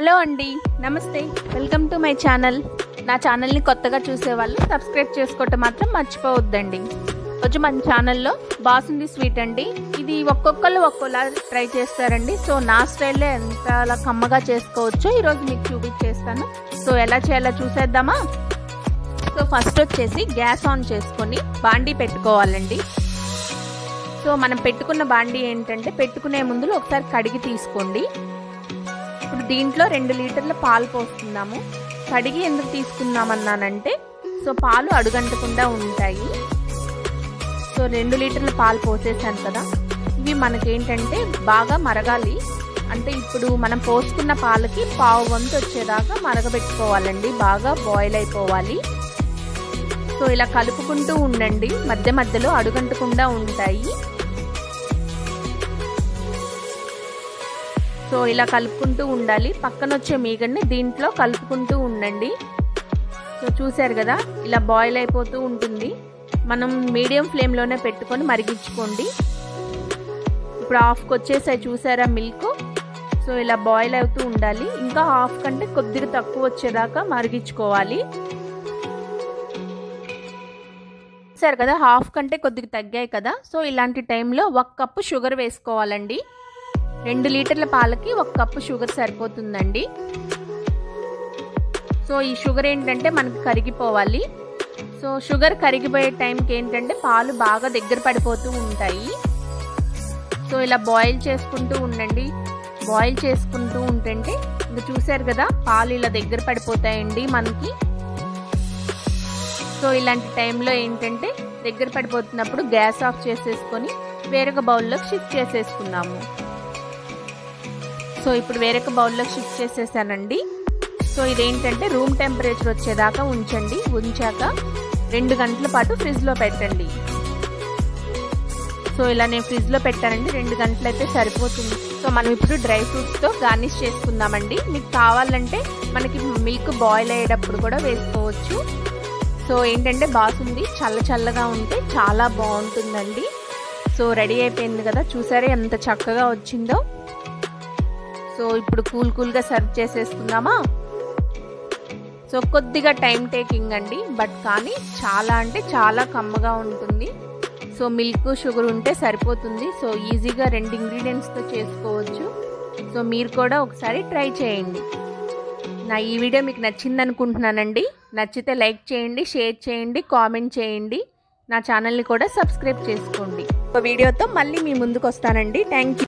hello అండి నమస్తే welcome to my channel నా ఛానల్ని కొత్తగా చూసే వాళ్ళు సబ్స్క్రైబ్ చేసుకోవటం మాత్రం మర్చిపోవద్దండి రోజు మన ఛానల్లో బాసుంది స్వీట్ అండి ఇది ఒక్కొక్కరు ఒక్కోలా ట్రై చేస్తారండి సో నా స్టైల్లో ఎంతలా కమ్మగా చేసుకోవచ్చో ఈరోజు మీకు చూపించేస్తాను సో ఎలా చేయాలో చూసేద్దామా సో ఫస్ట్ వచ్చేసి గ్యాస్ ఆన్ చేసుకొని బాండీ పెట్టుకోవాలండి సో మనం పెట్టుకున్న బాండీ ఏంటంటే పెట్టుకునే ముందు ఒకసారి కడిగి తీసుకోండి ఇప్పుడు దీంట్లో రెండు లీటర్ల పాలు పోస్తున్నాము కడిగి ఎందుకు తీసుకున్నామన్నానంటే సో పాలు అడుగంటకుండా ఉంటాయి సో రెండు లీటర్ల పాలు పోసేసాను కదా ఇవి మనకేంటంటే బాగా మరగాలి అంటే ఇప్పుడు మనం పోసుకున్న పాలకి పావు వంతు వచ్చేదాకా మరగబెట్టుకోవాలండి బాగా బాయిల్ అయిపోవాలి సో ఇలా కలుపుకుంటూ ఉండండి మధ్య మధ్యలో అడుగంటకుండా ఉంటాయి సో ఇలా కలుపుకుంటూ ఉండాలి పక్కన వచ్చే మీగడ్ని దీంట్లో కలుపుకుంటూ ఉండండి సో చూసారు కదా ఇలా బాయిల్ అయిపోతూ ఉంటుంది మనం మీడియం ఫ్లేమ్లోనే పెట్టుకొని మరిగించుకోండి ఇప్పుడు హాఫ్కి వచ్చేసాయి చూసారా మిల్క్ సో ఇలా బాయిల్ అవుతూ ఉండాలి ఇంకా హాఫ్ కంటే కొద్దిగా తక్కువ వచ్చేదాకా మరిగించుకోవాలి చూసారు కదా హాఫ్ కంటే కొద్దిగా తగ్గాయి కదా సో ఇలాంటి టైంలో ఒక కప్పు షుగర్ వేసుకోవాలండి రెండు లీటర్ల పాలకి ఒక కప్పు షుగర్ సరిపోతుందండి సో ఈ షుగర్ ఏంటంటే మనకి కరిగిపోవాలి సో షుగర్ కరిగిపోయే టైంకి ఏంటంటే పాలు బాగా దగ్గర పడిపోతూ ఉంటాయి సో ఇలా బాయిల్ చేసుకుంటూ ఉండండి బాయిల్ చేసుకుంటూ ఉంటుంటే ఇంకా చూసారు కదా పాలు ఇలా దగ్గర పడిపోతాయండి మనకి సో ఇలాంటి టైంలో ఏంటంటే దగ్గర పడిపోతున్నప్పుడు గ్యాస్ ఆఫ్ చేసేసుకొని వేరొక బౌల్లోకి షిఫ్ట్ చేసేసుకున్నాము సో ఇప్పుడు వేరొక బౌల్లోకి షిఫ్ట్ చేసేసానండి సో ఇదేంటంటే రూమ్ టెంపరేచర్ వచ్చేదాకా ఉంచండి ఉంచాక రెండు గంటల పాటు ఫ్రిడ్జ్లో పెట్టండి సో ఇలా నేను ఫ్రిడ్జ్లో పెట్టానండి రెండు గంటలు అయితే సరిపోతుంది సో మనం ఇప్పుడు డ్రై ఫ్రూట్స్తో గార్నిష్ చేసుకుందామండి మీకు కావాలంటే మనకి మిల్క్ బాయిల్ అయ్యేటప్పుడు కూడా వేసుకోవచ్చు సో ఏంటంటే బాసుంది చల్ల చల్లగా ఉంటే చాలా బాగుంటుందండి సో రెడీ అయిపోయింది కదా చూసారే ఎంత చక్కగా వచ్చిందో సో ఇప్పుడు కూల్ కూల్గా సర్వ్ చేసేసుకుందామా సో కొద్దిగా టైం టేకింగ్ అండి బట్ కానీ చాలా అంటే చాలా కమ్మగా ఉంటుంది సో మిల్క్ షుగర్ ఉంటే సరిపోతుంది సో ఈజీగా రెండు ఇంగ్రీడియంట్స్తో చేసుకోవచ్చు సో మీరు కూడా ఒకసారి ట్రై చేయండి నా ఈ వీడియో మీకు నచ్చింది అనుకుంటున్నానండి నచ్చితే లైక్ చేయండి షేర్ చేయండి కామెంట్ చేయండి నా ఛానల్ని కూడా సబ్స్క్రైబ్ చేసుకోండి ఒక వీడియోతో మళ్ళీ మీ ముందుకు వస్తానండి థ్యాంక్ యూ